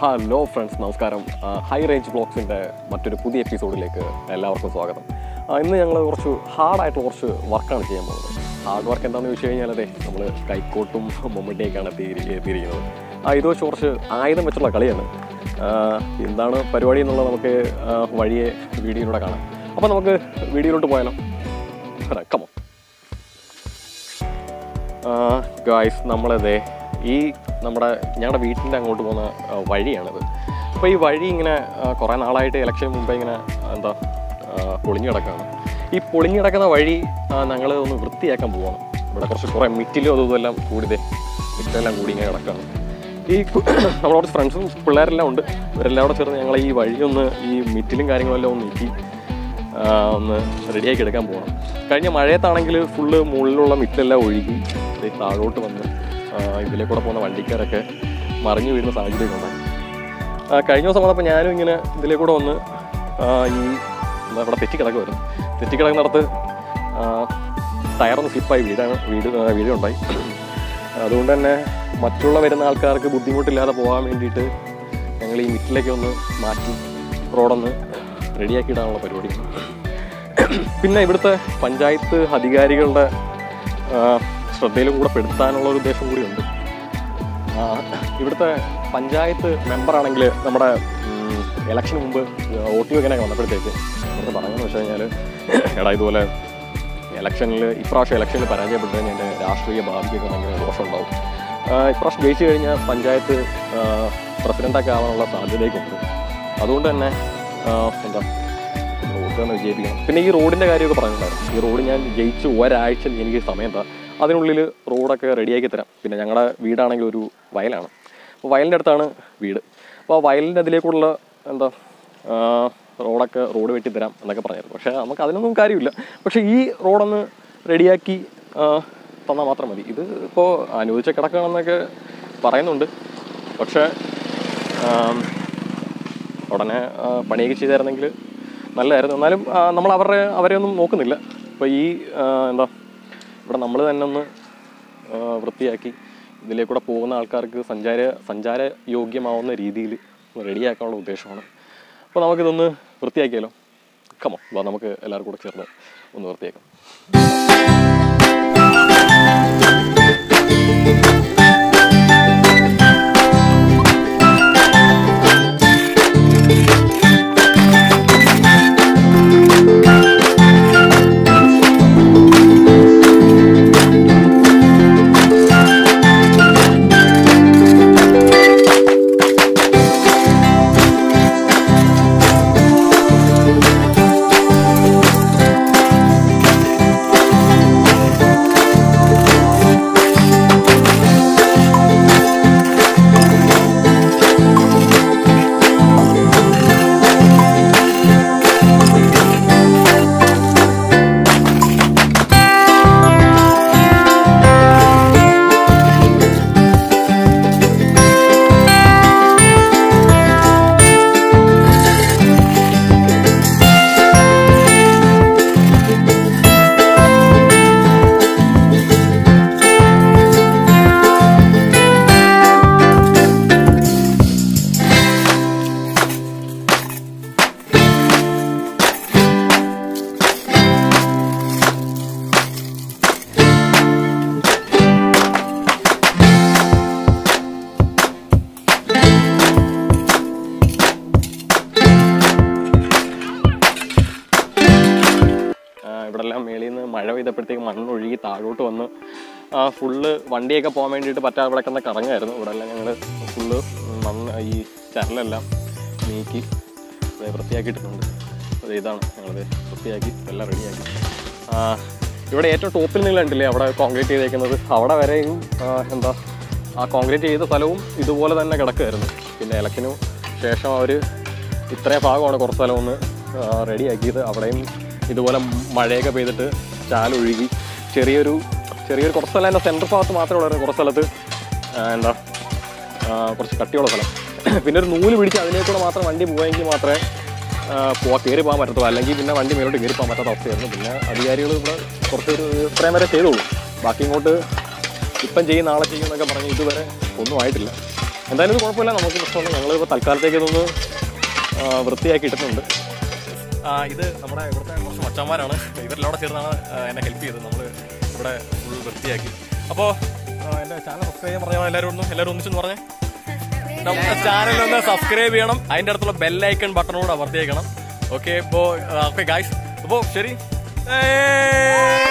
hello friends നമസ്കാരം high range ബ്ലോഗ്സിൻ്റെ മറ്റൊരു പുതിയ എപ്പിസോഡിലേക്ക് എല്ലാവർക്കും സ്വാഗതം ആ, ഇന്ന് ഞങ്ങൾ കുറച്ച് ഹാർഡായിട്ടുള്ള കുറച്ച് വർക്കാണ് ചെയ്യാൻ പോകുന്നത് ഹാർഡ് വർക്ക് എന്താണെന്ന് വെച്ച് കഴിഞ്ഞാൽ അതെ നമ്മൾ കൈക്കോട്ടും മമ്മൂട്ടിയൊക്കെയാണ് എത്തിയിരി- എത്തിയിരിക്കുന്നത് ആ ഇത് വെച്ച് കുറച്ച് ആയുധം വെച്ചുള്ള കളിയാണ് ആ, എന്താണ് പരിപാടി എന്നുള്ളത് നമുക്ക് ആ, വഴിയെ വീഡിയോയിലൂടെ കാണാം അപ്പോൾ നമുക്ക് വീഡിയോയിലോട്ട് പോയാലോ കമോ ഗായ്സ് നമ്മളതേ ഈ നമ്മുടെ ഞങ്ങളുടെ വീട്ടിൻ്റെ അങ്ങോട്ട് പോകുന്ന ആ, വഴിയാണിത് അപ്പോൾ ഈ വഴി ഇങ്ങനെ ആ, കുറേ നാളായിട്ട് ഇലക്ഷൻ മുമ്പേ ഇങ്ങനെ എന്താ ആ, പൊളിഞ്ഞു കിടക്കുകയാണ് ഈ പൊളിഞ്ഞു കിടക്കുന്ന വഴി ഞങ്ങൾ ഒന്ന് വൃത്തിയാക്കാൻ പോവാണ് ഇവിടെ കുറച്ച് കുറേ മിറ്റിലും അതും ഇതെല്ലാം കൂടിതേ മിറ്റെല്ലാം കൂടി ഇങ്ങനെ കിടക്കുകയാണ് ഈ കു- നമ്മുടെ കുറച്ച് ഫ്രണ്ട്സും പിള്ളേരെല്ലാം ഉണ്ട് ഇവരെല്ലാം കൂടെ ചേർന്ന് ഞങ്ങൾ ഈ വഴി ഒന്ന് ഈ മിറ്റിലും കാര്യങ്ങളെല്ലാം ഒന്ന് നീക്കി ആ, ഒന്ന് റെഡിയാക്കി എടുക്കാൻ പോകണം കഴിഞ്ഞ മഴയത്താണെങ്കിൽ ഫുള്ള് മുകളിലുള്ള മിറ്റെല്ലാം ഒഴുകി ദേ താഴോട്ട് വന്ന് ആ, ഇതിലെ കൂടെ പോകുന്ന വണ്ടിക്കാരൊക്കെ മറിഞ്ഞു വീഴുന്ന സാഹചര്യം ഉണ്ടായി ആ, കഴിഞ്ഞ ദിവസം വന്നപ്പോൾ ഞാനും ഇങ്ങനെ ഇതിലെ കൂടെ വന്ന് ആ, ഈ എന്താ ഇവിടെ തെറ്റിക്കിടക്കുമായിരുന്നു തെറ്റിക്കിടക്കുന്നിടത്ത് ആ, ടയറൊന്ന് സ്ലിപ്പായി വീടാണ് വീട് ആ, വീടുണ്ടായി അതുകൊണ്ട് തന്നെ മറ്റുള്ള വരുന്ന ആൾക്കാർക്ക് ബുദ്ധിമുട്ടില്ലാതെ പോകാൻ വേണ്ടിയിട്ട് ഞങ്ങൾ ഈ മിറ്റിലേക്ക് ഒന്ന് മാറ്റി റോഡൊന്ന് റെഡിയാക്കി ഇടാനുള്ള പരിപാടിയാണ് പിന്നെ ഇവിടുത്തെ പഞ്ചായത്ത് അധികാരികളുടെ ആ, ശ്രദ്ധയിലും കൂടെ പെടുത്താനുള്ള ഒരു ഉദ്ദേശം കൂടിയുണ്ട് ആ, ഇവിടുത്തെ പഞ്ചായത്ത് മെമ്പറാണെങ്കിൽ നമ്മുടെ ഇലക്ഷന് മുമ്പ് വോട്ട് ചോദിക്കാനൊക്കെ വന്നപ്പോഴത്തേക്ക് നമുക്ക് പറയുന്നത് വെച്ച് കഴിഞ്ഞാൽ എടാ ഇതുപോലെ ഇലക്ഷനിൽ ഇപ്രാവശ്യം ഇലക്ഷനിൽ പരാജയപ്പെട്ട് കഴിഞ്ഞാൽ എൻ്റെ രാഷ്ട്രീയ ഭാവിക്കൊക്കെ ഭയങ്കര ദോഷമുണ്ടാവും ആ, ഇപ്രാവശ്യം ജയിച്ചു കഴിഞ്ഞാൽ പഞ്ചായത്ത് പ്രസിഡൻ്റൊക്കെ ആവാനുള്ള സാധ്യതയൊക്കെ ഉണ്ട് അതുകൊണ്ട് തന്നെ ആ, എന്താ വോട്ട് തന്നെ വിജയിപ്പിക്കണം പിന്നെ ഈ റോഡിൻ്റെ കാര്യമൊക്കെ പറഞ്ഞിട്ടുണ്ടായിരുന്നു ഈ റോഡ് ഞാൻ ജയിച്ച് ഒരാഴ്ച എനിക്ക് സമയം എന്താ അതിനുള്ളിൽ റോഡൊക്കെ റെഡിയാക്കി തരാം പിന്നെ ഞങ്ങളുടെ വീടാണെങ്കിൽ ഒരു വയലാണ് അപ്പോൾ വയലിൻ്റെ അടുത്താണ് വീട് അപ്പോൾ ആ വയലിൻ്റെ അതിലേക്കുള്ള എന്താ ആ, റോഡൊക്കെ റോഡ് വെട്ടി തരാം എന്നൊക്കെ പറഞ്ഞായിരുന്നു പക്ഷേ നമുക്ക് അതിനൊന്നും കാര്യമില്ല പക്ഷേ ഈ റോഡൊന്ന് റെഡിയാക്കി തന്നാൽ മാത്രം മതി ഇത് ഇപ്പോൾ അനുവദിച്ച കിടക്കണമെന്നൊക്കെ പറയുന്നുണ്ട് പക്ഷേ ആം, ഉടനെ ആ, പണിയൊക്കെ ചെയ്തായിരുന്നെങ്കിൽ നല്ലതായിരുന്നു എന്നാലും ആ, നമ്മൾ അവരുടെ അവരെ ഒന്നും നോക്കുന്നില്ല ഇപ്പോൾ ഈ ആ, എന്താ ഇവിടെ നമ്മൾ തന്നെ ഒന്ന് ആ, വൃത്തിയാക്കി ഇതിലേക്കൂടെ പോകുന്ന ആൾക്കാർക്ക് സഞ്ചാര സഞ്ചാര യോഗ്യമാവുന്ന രീതിയിൽ റെഡിയാക്കാനുള്ള ഉദ്ദേശമാണ് അപ്പോൾ നമുക്കിതൊന്ന് വൃത്തിയാക്കിയാലോ കമോ വാ നമുക്ക് എല്ലാവർക്കും കൂടെ ചേർന്ന് ഒന്ന് വൃത്തിയാക്കാം ഇവിടെ എല്ലാം മേളിൽ നിന്ന് മഴ പെയ്തപ്പോഴത്തേക്ക് മണ്ണൊഴുകി താഴോട്ട് വന്ന് ആ, ഫുള്ള് വണ്ടിയൊക്കെ പോകാൻ വേണ്ടിയിട്ട് പറ്റാതെ ഇവിടെ കിടന്ന കറങ്ങായിരുന്നു ഇവിടെ എല്ലാം ഞങ്ങൾ ഫുള്ള് മണ്ണ് ഈ ചരലെല്ലാം നീക്കി ദേ വൃത്തിയാക്കിയിട്ടുണ്ട് അത് ഇതാണ് ഞങ്ങളത് വൃത്തിയാക്കി എല്ലാം റെഡിയാക്കി ആ, ഇവിടെ ഏറ്റവും ടോപ്പിൽ നിങ്ങൾ കണ്ടില്ലേ അവിടെ കോൺക്രീറ്റ് ചെയ്തേക്കുന്നത് അവിടെ വരെയും ആ, എന്താ ആ കോൺക്രീറ്റ് ചെയ്ത സ്ഥലവും ഇതുപോലെ തന്നെ കിടക്കുമായിരുന്നു പിന്നെ ഇലക്കിനു ശേഷം അവർ ഇത്രയും ഭാഗമാണ് കുറച്ച് സ്ഥലം ഒന്ന് റെഡിയാക്കിയത് അവിടെയും ഇതുപോലെ മഴയൊക്കെ പെയ്തിട്ട് ചാലൊഴുകി ചെറിയൊരു ചെറിയൊരു കുറച്ച് സ്ഥലം എൻ്റെ സെൻറ്റർ ഭാഗത്ത് മാത്രമേ ഉള്ളായിരുന്നു കുറച്ച് സ്ഥലത്ത് ആ, എന്താ ആ, കുറച്ച് കട്ടിയുള്ള സ്ഥലം പിന്നെ ഒരു നൂല് പിടിച്ച് അതിലേക്കൂടെ മാത്രം വണ്ടി പോയെങ്കിൽ മാത്രമേ ആ, പോവാ കയറി പോകാൻ പറ്റത്തുള്ളൂ അല്ലെങ്കിൽ പിന്നെ വണ്ടി മേലോട്ട് കയറി പോകാൻ പറ്റാത്ത അവസ്ഥയായിരുന്നു പിന്നെ അധികാരികൾ ഇവിടെ കുറച്ച് ഒരു ഇത്രയും വരെ ചെയ്തോളൂ ബാക്കി ഇങ്ങോട്ട് ഇപ്പം ചെയ്യും നാളെ ചെയ്യും എന്നൊക്കെ പറഞ്ഞ് ഇതുവരെ ഒന്നും ആയിട്ടില്ല എന്തായാലും ഇത് കുഴപ്പമില്ല നമുക്ക് പ്രശ്നമില്ല ഞങ്ങളിപ്പോൾ തൽക്കാലത്തേക്ക് ഇതൊന്ന് ആ, വൃത്തിയാക്കി ഇട്ടിട്ടുണ്ട് ആ, ഇത് നമ്മുടെ ഇവിടുത്തെ കുറച്ച് മച്ചന്മാരാണ് ഇവരെല്ലാം ചേർന്നാണ് ആ, എന്നെ ഹെൽപ്പ് ചെയ്തത് നമ്മൾ ഇവിടെ ഫുൾ വൃത്തിയാക്കി അപ്പോൾ എൻ്റെ ചാനൽ സബ്സ്ക്രൈബ് ചെയ്യാൻ പറഞ്ഞാൽ എല്ലാവരും ഒന്ന് എല്ലാവരും ഒന്നിച്ചെന്ന് പറഞ്ഞേ നമ്മുടെ ചാനൽ ഒന്ന് സബ്സ്ക്രൈബ് ചെയ്യണം അതിൻ്റെ അടുത്തുള്ള ബെല്ലൈക്കൺ ബട്ടൺ കൂടെ അമർത്തിയേക്കണം ഓക്കെ ഇപ്പോൾ ഓക്കെ ഗായ്സ് അപ്പോൾ ശരി ഏയ്